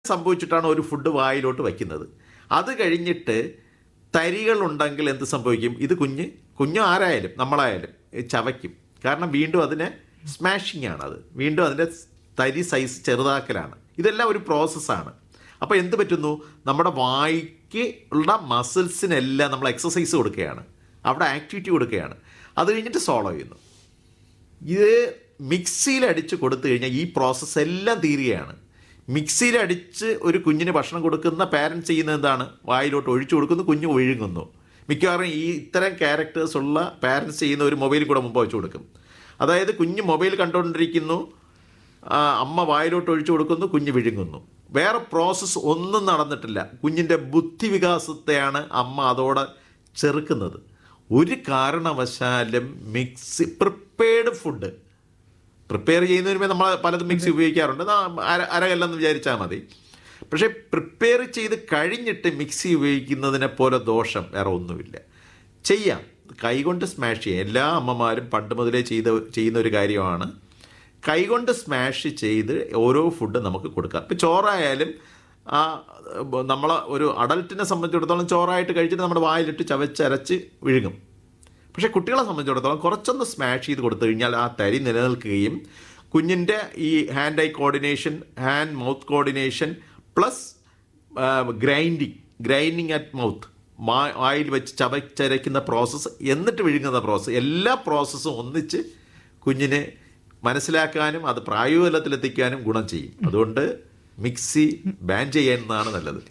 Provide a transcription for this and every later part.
സംഭവിച്ചിട്ടാണ് ഒരു ഫുഡ് വായിലോട്ട് വയ്ക്കുന്നത് അത് കഴിഞ്ഞിട്ട് തരികളുണ്ടെങ്കിൽ എന്ത് സംഭവിക്കും ഇത് കുഞ്ഞ് കുഞ്ഞു ആരായാലും നമ്മളായാലും ഏ, ചവയ്ക്കും കാരണം വീണ്ടും അതിനെ സ്മാഷിംഗ് ആണ് അത് വീണ്ടും അതിൻ്റെ തരി സൈസ് ചെറുതാക്കലാണ് ഇതെല്ലാം ഒരു പ്രോസസ്സാണ് അപ്പോൾ എന്ത് പറ്റുന്നു നമ്മുടെ വായിക്ക് ഉള്ള മസിൽസിനെല്ലാം നമ്മൾ എക്സസൈസ് കൊടുക്കുകയാണ് അവിടെ ആക്ടിവിറ്റി കൊടുക്കുകയാണ് അത് കഴിഞ്ഞിട്ട് സോളോ ചെയ്യുന്നു ഇത് മിക്സിയിൽ അടിച്ച് കൊടുത്തു കഴിഞ്ഞാൽ ഈ പ്രോസസ്സ് എല്ലാം തീരുകയാണ് മിക്സിയിൽ അടിച്ച് ഒരു കുഞ്ഞിന് ഭക്ഷണം കൊടുക്കുന്ന പാരൻസ് ചെയ്യുന്നത് എന്താണ് വായിലോട്ട് ഒഴിച്ചു കൊടുക്കുന്നു കുഞ്ഞ് ഒഴുകുന്നു മിക്കവാറും ഈ ഇത്തരം ക്യാരക്ടേഴ്സ് ഉള്ള പാരൻസ് ചെയ്യുന്ന ഒരു മൊബൈൽ കൂടെ മുമ്പ് വെച്ച് കൊടുക്കും അതായത് കുഞ്ഞ് മൊബൈൽ കണ്ടുകൊണ്ടിരിക്കുന്നു ആ, അമ്മ വായിലോട്ട് ഒഴിച്ചു കൊടുക്കുന്നു കുഞ്ഞ് വിഴുങ്ങുന്നു വേറെ പ്രോസസ്സ് ഒന്നും നടന്നിട്ടില്ല കുഞ്ഞിൻ്റെ ബുദ്ധി വികാസത്തെയാണ് അമ്മ അതോടെ ചെറുക്കുന്നത് ഒരു കാരണവശാലും മിക്സി പ്രിപ്പയർഡ് ഫുഡ് പ്രിപ്പയർ ചെയ്യുന്നതിന് മുമ്പേ നമ്മൾ പലതും മിക്സി ഉപയോഗിക്കാറുണ്ട് നാ അര അരകല്ലെന്ന് വിചാരിച്ചാൽ മതി പക്ഷേ പ്രിപ്പയർ ചെയ്ത് കഴിഞ്ഞിട്ട് മിക്സി ഉപയോഗിക്കുന്നതിനെ പോലെ ദോഷം വേറെ ഒന്നുമില്ല ചെയ്യാം കൈകൊണ്ട് സ്മാഷ് ചെയ്യാം എല്ലാ അമ്മമാരും പണ്ട് മുതലേ ചെയ്ത ചെയ്യുന്ന ഒരു കാര്യമാണ് കൈകൊണ്ട് സ്മാഷ് ചെയ്ത് ഓരോ ഫുഡ് നമുക്ക് കൊടുക്കാം ഇപ്പം ചോറായാലും ആ നമ്മൾ ഒരു അഡൽട്ടിനെ സംബന്ധിച്ചിടത്തോളം ചോറായിട്ട് കഴിച്ചിട്ട് നമ്മുടെ വായിലിട്ട് ചവച്ചരച്ച് വിഴുങ്ങും പക്ഷേ കുട്ടികളെ സംബന്ധിച്ചിടത്തോളം കുറച്ചൊന്ന് സ്മാഷ് ചെയ്ത് കൊടുത്തു കഴിഞ്ഞാൽ ആ തരി നിലനിൽക്കുകയും കുഞ്ഞിൻ്റെ ഈ hand eye coordination hand mouth coordination plus grinding grinding at mouth വായിൽ വെച്ച് ചവച്ചരയ്ക്കുന്ന പ്രോസസ്സ് എന്നിട്ട് വിഴുങ്ങുന്ന പ്രോസസ്സ് എല്ലാ പ്രോസസ്സും ഒന്നിച്ച് കുഞ്ഞിനെ മനസ്സിലാക്കാനും അത് പ്രായോഗികതലത്തിലെത്തിക്കാനും ഗുണം ചെയ്യും അതുകൊണ്ട് മിക്സി ബാൻ ചെയ്യുന്നതാണ് നല്ലത്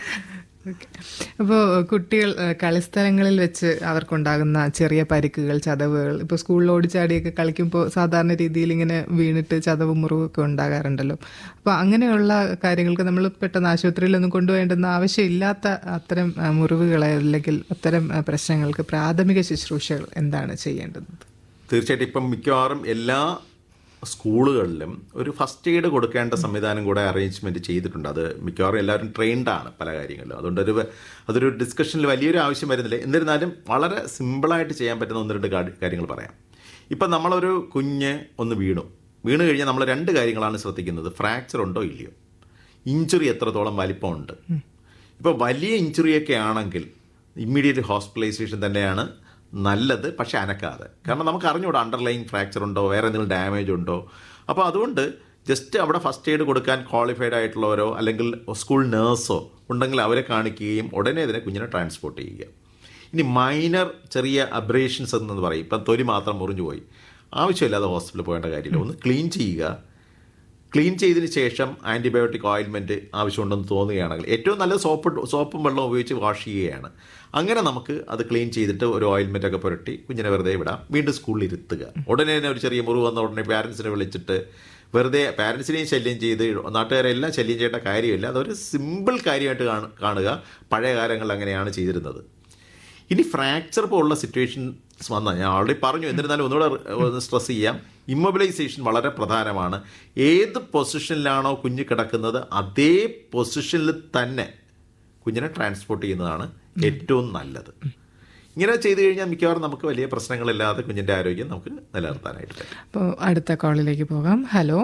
അപ്പോൾ കുട്ടികൾ ഏഹ്, കളിസ്ഥലങ്ങളിൽ വെച്ച് അവർക്കുണ്ടാകുന്ന ചെറിയ പരിക്കുകൾ ചതവുകൾ ഇപ്പോൾ സ്കൂളിൽ ഓടിച്ചാടിയൊക്കെ കളിക്കുമ്പോൾ സാധാരണ രീതിയിൽ ഇങ്ങനെ വീണിട്ട് ചതവും മുറിവൊക്കെ ഉണ്ടാകാറുണ്ടല്ലോ അപ്പോൾ അങ്ങനെയുള്ള കാര്യങ്ങൾക്ക് നമ്മൾ പെട്ടെന്ന് ആശുപത്രിയിലൊന്നും കൊണ്ടുപോകേണ്ടുന്ന ആവശ്യമില്ലാത്ത അത്തരം ഏഹ്, മുറിവുകളെ അല്ലെങ്കിൽ അത്തരം ഏഹ്, പ്രശ്നങ്ങൾക്ക് പ്രാഥമിക ശുശ്രൂഷകൾ എന്താണ് ചെയ്യേണ്ടത് തീർച്ചയായിട്ടും ഇപ്പം മിക്കവാറും എല്ലാ സ്കൂളുകളിലും ഒരു ഫസ്റ്റ് എയ്ഡ് കൊടുക്കേണ്ട സംവിധാനം കൂടെ അറേഞ്ച്മെന്റ് ചെയ്തിട്ടുണ്ട് അത് മിക്കവാറും എല്ലാവരും ട്രെയിൻഡ് ആണ് പല കാര്യങ്ങളിലും അതുകൊണ്ട് ഒരു അതൊരു ഡിസ്കഷനിൽ വലിയൊരു ആവശ്യം വരുന്നില്ല എന്നിരുന്നാലും വളരെ സിമ്പിളായിട്ട് ചെയ്യാൻ പറ്റുന്ന ഒന്ന് രണ്ട് കാ- കാര്യങ്ങൾ പറയാം ഇപ്പം നമ്മളൊരു കുഞ്ഞ് ഒന്ന് വീണു വീണ് കഴിഞ്ഞാൽ നമ്മൾ രണ്ട് കാര്യങ്ങളാണ് ശ്രദ്ധിക്കുന്നത് ഫ്രാക്ചർ ഉണ്ടോ ഇല്ലയോ ഇഞ്ചുറി എത്രത്തോളം വലിപ്പമുണ്ട് ഇപ്പോൾ വലിയ ഇഞ്ചുറിയൊക്കെ ആണെങ്കിൽ ഇമ്മീഡിയറ്റ് ഹോസ്പിറ്റലൈസേഷൻ തന്നെയാണ് നല്ലത് പക്ഷെ അനക്കാതെ കാരണം നമുക്ക് അറിഞ്ഞൂടാ അണ്ടർലൈൻ ഫ്രാക്ചർ ഉണ്ടോ വേറെ എന്തെങ്കിലും ഡാമേജ് ഉണ്ടോ അപ്പോൾ അതുകൊണ്ട് ജസ്റ്റ് അവിടെ ഫസ്റ്റ് എയ്ഡ് കൊടുക്കാൻ ക്വാളിഫൈഡ് ആയിട്ടുള്ളവരോ അല്ലെങ്കിൽ സ്കൂൾ നേഴ്സോ ഉണ്ടെങ്കിൽ അവരെ കാണിക്കുകയും ഉടനെ ഇതിനെ കുഞ്ഞിനെ ട്രാൻസ്പോർട്ട് ചെയ്യുക ഇനി മൈനർ ചെറിയ അബ്രേഷൻസ് എന്ന് പറയും ഇപ്പം തൊലി മാത്രം മുറിഞ്ഞു പോയി ആവശ്യമില്ലാതെ ഹോസ്പിറ്റലിൽ പോകേണ്ട കാര്യമില്ല ഒന്ന് ക്ലീൻ ചെയ്യുക ക്ലീൻ ചെയ്തതിന് ശേഷം ആൻറ്റിബയോട്ടിക് ഓയിൽമെൻറ്റ് ആവശ്യമുണ്ടെന്ന് തോന്നുകയാണെങ്കിൽ ഏറ്റവും നല്ലത് സോപ്പ് സോപ്പും വെള്ളം ഉപയോഗിച്ച് വാഷ് ചെയ്യുകയാണ് അങ്ങനെ നമുക്ക് അത് ക്ലീൻ ചെയ്തിട്ട് ഒരു ഓയിൽമെൻ്റ് ഒക്കെ പുരട്ടി കുഞ്ഞിനെ വെറുതെ വിടാം വീണ്ടും സ്കൂളിൽ ഇരുത്തുക ഉടനെ തന്നെ ഒരു ചെറിയ മുറിവ് വന്ന ഉടനെ പാരൻസിനെ വിളിച്ചിട്ട് വെറുതെ പാരൻസിനെയും ശല്യം ചെയ്ത് നാട്ടുകാരെല്ലാം ശല്യം ചെയ്യേണ്ട കാര്യമില്ല അതൊരു സിമ്പിൾ കാര്യമായിട്ട് കാണു- കാണുക പഴയ കാലങ്ങളിൽ അങ്ങനെയാണ് ചെയ്തിരുന്നത് ഇനി ഫ്രാക്ചർ പോലുള്ള സിറ്റുവേഷൻസ് വന്നാൽ ഞാൻ ഓൾറെഡി പറഞ്ഞു എന്നിരുന്നാലും ഒന്നുകൂടെ സ്ട്രെസ് ചെയ്യാം ഇമ്മൊബിലൈസേഷൻ വളരെ പ്രധാനമാണ് ഏത് പൊസിഷനിലാണോ കുഞ്ഞ് കിടക്കുന്നത് അതേ പൊസിഷനിൽ തന്നെ കുഞ്ഞിനെ ട്രാൻസ്പോർട്ട് ചെയ്യുന്നതാണ് ഏറ്റവും നല്ലത് ഇങ്ങനെ ചെയ്തു കഴിഞ്ഞാൽ മിക്കവാറും നമുക്ക് വലിയ പ്രശ്നങ്ങളില്ലാതെ കുഞ്ഞിൻ്റെ ആരോഗ്യം നമുക്ക് നിലനിർത്താനായിട്ട് പറ്റും അപ്പോൾ അടുത്ത കോളിലേക്ക് പോകാം ഹലോ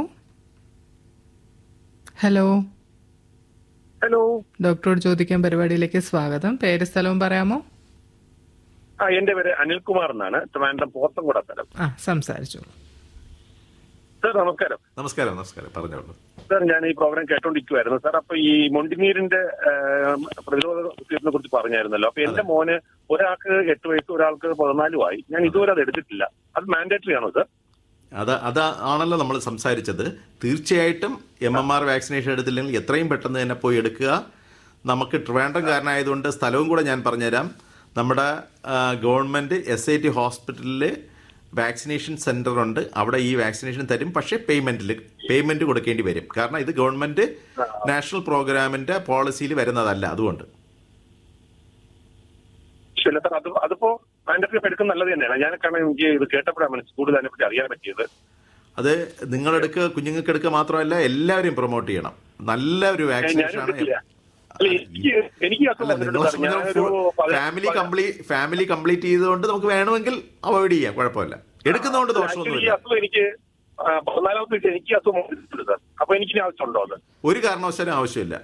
ഹലോ ഹലോ ഡോക്ടറോട് ചോദിക്കാൻ പരിപാടിയിലേക്ക് സ്വാഗതം പേര് സ്ഥലവും പറയാമോ ആ എന്റെ പേര് അനിൽകുമാർ എന്നാണ് ട്രിവാൻഡ്രം പോത്തൻകുട സ്ഥലം ആ സംസാരിച്ചോളൂ സാർ നമസ്കാരം നമസ്കാരം നമസ്കാരം പറഞ്ഞോളൂ സാർ ഞാൻ ഈ പ്രോഗ്രാം കേട്ടോണ്ടിരിക്കുവായിരുന്നു സാർ അപ്പൊ ഈ മൊണ്ടിനീരിന്റെ ഏം, പ്രതിരോധ കുത്തിവയ്പ്പിനെ കുറിച്ച് പറഞ്ഞായിരുന്നല്ലോ അപ്പൊ എന്റെ മോന് ഒരാൾക്ക് എട്ട് വയസ്സ് ഒരാൾക്ക് പതിനാലും ആയി ഞാൻ ഇതുവരെ അത് എടുത്തിട്ടില്ല അത് മാൻഡേറ്ററി ആണോ സാർ അത് അത് ആണല്ലോ നമ്മൾ സംസാരിച്ചത് തീർച്ചയായിട്ടും എം എം ആർ വാക്സിനേഷൻ എടുത്തില്ലെങ്കിൽ എത്രയും പെട്ടെന്ന് തന്നെ പോയി എടുക്കുക നമുക്ക് ട്രിവാൻഡ്രംകാരനായതുകൊണ്ട് സ്ഥലവും കൂടെ ഞാൻ പറഞ്ഞുതരാം നമ്മുടെ ആ, ഗവൺമെൻറ് എസ് ഐ ടി ഹോസ്പിറ്റലിൽ വാക്സിനേഷൻ സെൻ്റർ ഉണ്ട് അവിടെ ഈ വാക്സിനേഷൻ തരും പക്ഷേ പേയ്മെൻറ്റിൽ പേയ്മെൻറ്റ് കൊടുക്കേണ്ടി വരും കാരണം ഇത് ഗവൺമെൻറ് നാഷണൽ പ്രോഗ്രാമിൻ്റെ പോളിസിയിൽ വരുന്നതല്ല അതുകൊണ്ട് ശരി സാർ അത് അതിപ്പോ മാൻഡേറ്ററി എടുക്കുന്നത് നല്ലത് തന്നെയാണ് ഞാൻ കാരണം എനിക്ക് ഇത് കേട്ടപ്പോഴാണ് മനസ്സിൽ കൂടുതൽ അതിനെപ്പറ്റി അറിയാൻ പറ്റിയത് അത് നിങ്ങളെടുക്കുക കുഞ്ഞുങ്ങൾക്ക് എടുക്കുക മാത്രമല്ല എല്ലാവരും പ്രൊമോട്ട് ചെയ്യണം നല്ല ഒരു ഞാൻ വാക്സിനേഷൻ ആണ് എടുത്തില്ല അല്ല എനിക്ക് എനിക്ക് ഈ അസുഖം അല്ല വന്നിട്ടുണ്ട് നിങ്ങളെ സാർ. ഞാനൊരു പതിന- ഫാമിലി കംപ്ലീറ്റ് ഫാമിലി കംപ്ലീറ്റ് ചെയ്തുകൊണ്ട് നമുക്ക് വേണമെങ്കിൽ അവോയ്ഡ് ചെയ്യാം കുഴപ്പമില്ല എടുക്കുന്നതുകൊണ്ട് Actually ഈ ദോഷമൊന്നുമില്ല അസുഖം എനിക്ക് ആ, പതിനാലാമത്തെ വയസ്സിൽ എനിക്ക് ഈ അസുഖം വന്നിട്ടുണ്ട് സാർ അപ്പൊ എനിക്ക് ഇനി ആവശ്യമുണ്ടോ അത് ഒരു കാരണവശാലും ആവശ്യമില്ല